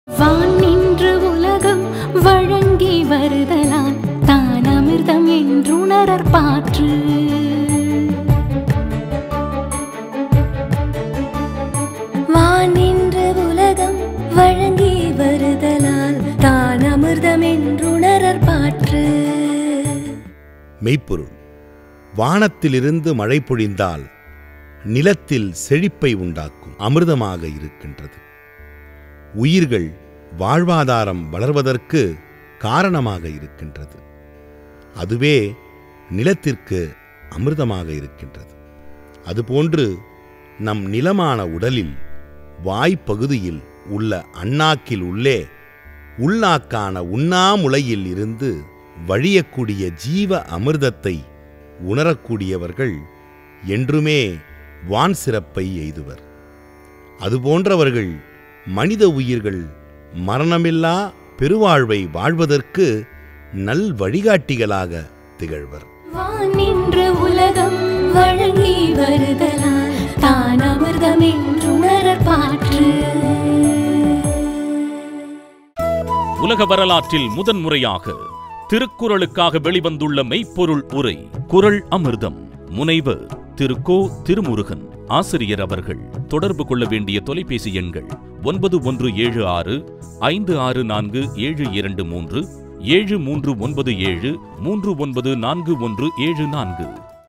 வான் நின்று உலகம் வழங்கி வருதலால் தான் அமிர்தம் என்றுணரற் பாற்று வானின்று உலகம் வழங்கி வருதலால் தான் அமிர்தம் என்றுணரற் பாற்று மெய்ப்பொருள் வானத்திலிருந்து மழை பொழிந்தால் நிலத்தில் செழிப்பை உண்டாக்கும் அமிர்தமாக இருக்கின்றது உயிர்கள் வாழ்வாதாரம் வளர்வதற்கு காரணமாக இருக்கின்றது அதுவே நிலத்திற்கு அமிர்தமாக இருக்கின்றது அதுபோன்று நம் நிலமான உடலில் வாய்ப்பகுதியில் உள்ள அண்ணாக்கில் உள்ளே உள்நாக்கான உண்ணாமுலையில் இருந்து வழியக்கூடிய ஜீவ அமிர்தத்தை உணரக்கூடியவர்கள் என்றுமே வான் சிறப்பை எய்துவர் அதுபோன்றவர்கள் மனித உயிர்கள் மரணமில்லா பெருவாழ்வை வாழ்வதற்கு நல் வழிகாட்டிகளாக திகழ்வர் வான் நின்று உலகம் வழங்கி வருதலால் தான் அமிர்தம் என்றுணரற் பாற்று உலக வரலாற்றில் முதன்முறையாக திருக்குறளுக்காக வெளிவந்துள்ள மெய்ப்பொருள் உரை குறள் அமிர்தம் முனைவர் திரு கோ திருமுருகன் ஆசிரியர் அவர்கள் தொடர்பு கொள்ள வேண்டிய தொலைபேசி எண்கள் ஒன்பது ஒன்று ஏழு ஆறு ஐந்து ஆறு நான்கு ஏழு இரண்டு மூன்று ஏழு மூன்று ஒன்பது ஏழு மூன்று ஒன்பது நான்கு ஒன்று ஏழு நான்கு